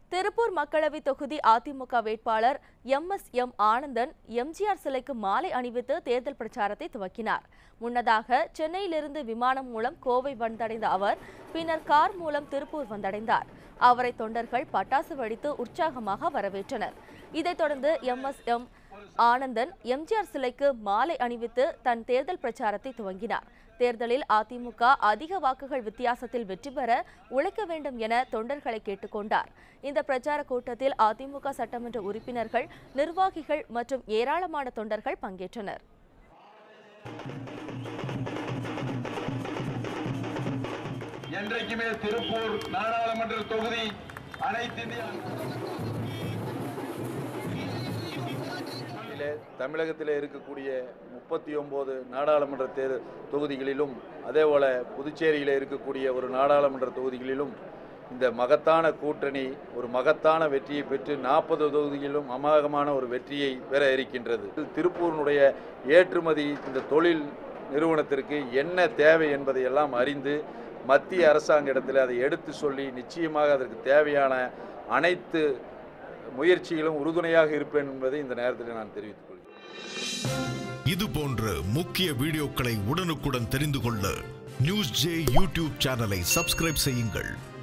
திருப்பூர் மக்களவை தொகுதி அதிமுக வேட்பாளர் M S M Anandan MGR சிலைக்கு மாலை அணிவித்து தேர்தல் பிரச்சாரத்தை துவக்கினார் முன்னதாக சென்னையிலிருந்து விமானம் மூலம் கோவை வந்தடைந்த அவர் பின்னர் கார் மூலம் திருப்பூர் வந்தடைந்தார் அவரை தொண்டர்கள் பட்டாசு வெடித்து உற்சாகமாக வரவேற்றனர் இதைத் தொடர்ந்து M S M Anandan MGR சிலைக்கு மாலை அணிவித்து தன் தேர்தல் பிரச்சாரத்தை துவங்கினார் தேர்தலில் அதிமுக அதிக வாக்குகள் வித்தியாசத்தில் வெற்றி பெற உழைக்க வேண்டும் என தொண்டர்களை கேட்டுக்கொண்டார் இந்த பிரச்சார கூட்டத்தில் அதிமுக சட்டமன்ற உறுப்பினர்கள் நிர்வாகிகள் மற்றும் ஏராளமான தொண்டர்கள் பங்கேற்றனர் என்றைக்குமே திருப்பூர் நாடாளுமன்ற தொகுதி அனைத்து இந்திய இதிலே தமிழகத்தில் இருக்கக்கூடிய முப்பத்தி ஒம்பது நாடாளுமன்ற தேர் தொகுதிகளிலும் அதேபோல புதுச்சேரியில் இருக்கக்கூடிய ஒரு நாடாளுமன்ற தொகுதிகளிலும் இந்த மகத்தான கூட்டணி ஒரு மகத்தான வெற்றியை பெற்று நாற்பது தொகுதிகளிலும் அமோகமான ஒரு வெற்றியை பெற இருக்கின்றது திருப்பூரினுடைய ஏற்றுமதி இந்த தொழில் நிறுவனத்திற்கு என்ன தேவை என்பதை எல்லாம் அறிந்து மத்திய அரசாங்க இடத்தில் அதை எடுத்து சொல்லி நிச்சயமாக அதற்கு தேவையான அனைத்து முயற்சிகளும் உறுதுணையாக இருப்பேன் என்பதை இந்த நேரத்தில் நான் தெரிவித்துக் கொள்கிறேன் இது போன்ற முக்கிய வீடியோக்களை உடனுக்குடன் தெரிந்து கொள்ள நியூஸ் ஜே யூடியூப் சேனலை சப்ஸ்கிரைப் செய்யுங்கள்